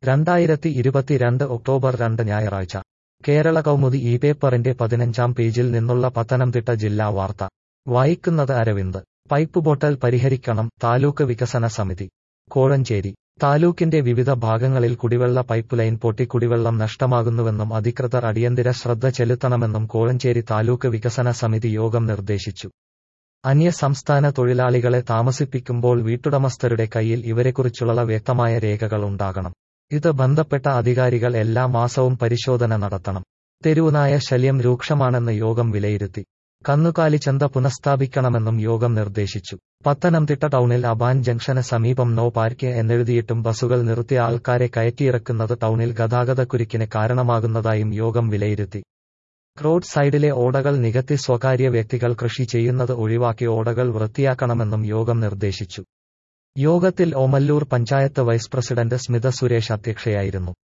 രണ്ടായിരത്തി ഇരുപത്തിരണ്ട് ഒക്ടോബർ രണ്ട് ഞായറാഴ്ച കേരള കൗമുദി ഈ പേപ്പറിന്റെ പതിനഞ്ചാം പേജിൽ നിന്നുള്ള പത്തനംതിട്ട ജില്ലാ വാർത്ത വായിക്കുന്നത് അരവിന്ദ് പൈപ്പ് പൊട്ടൽ പരിഹരിക്കണം താലൂക്ക് വികസന സമിതി കോഴഞ്ചേരി താലൂക്കിന്റെ വിവിധ ഭാഗങ്ങളിൽ കുടിവെള്ള പൈപ്പ് ലൈൻ പൊട്ടി കുടിവെള്ളം നഷ്ടമാകുന്നുവെന്നും അധികൃതർ അടിയന്തര ശ്രദ്ധ ചെലുത്തണമെന്നും കോഴഞ്ചേരി താലൂക്ക് വികസന സമിതി യോഗം നിർദ്ദേശിച്ചു അന്യ സംസ്ഥാന തൊഴിലാളികളെ താമസിപ്പിക്കുമ്പോൾ വീട്ടുടമസ്ഥരുടെ കയ്യിൽ ഇവരെക്കുറിച്ചുള്ള വ്യക്തമായ രേഖകൾ ഉണ്ടാകണം ഇത് ബന്ധപ്പെട്ട അധികാരികൾ എല്ലാ മാസവും പരിശോധന നടത്തണം തെരുവുനായ ശല്യം രൂക്ഷമാണെന്ന് യോഗം വിലയിരുത്തി കന്നുകാലി ചന്ത പുനഃസ്ഥാപിക്കണമെന്നും യോഗം നിർദ്ദേശിച്ചു പത്തനംതിട്ട ടൗണിൽ അബാൻ ജംഗ്ഷന് സമീപം നോ പാർക്ക് എന്നെഴുതിയിട്ടും ബസുകൾ നിർത്തിയ ആൾക്കാരെ കയറ്റിയിറക്കുന്നത് ടൗണിൽ ഗതാഗതക്കുരുക്കിന് കാരണമാകുന്നതായും യോഗം വിലയിരുത്തി റോഡ് സൈഡിലെ ഓടകൾ നികത്തി സ്വകാര്യ വ്യക്തികൾ കൃഷി ചെയ്യുന്നത് ഒഴിവാക്കി ഓടകൾ വൃത്തിയാക്കണമെന്നും യോഗം നിർദ്ദേശിച്ചു യോഗത്തിൽ ഓമല്ലൂർ പഞ്ചായത്ത് വൈസ് പ്രസിഡന്റ് സ്മിത സുരേഷ് അധ്യക്ഷയായിരുന്നു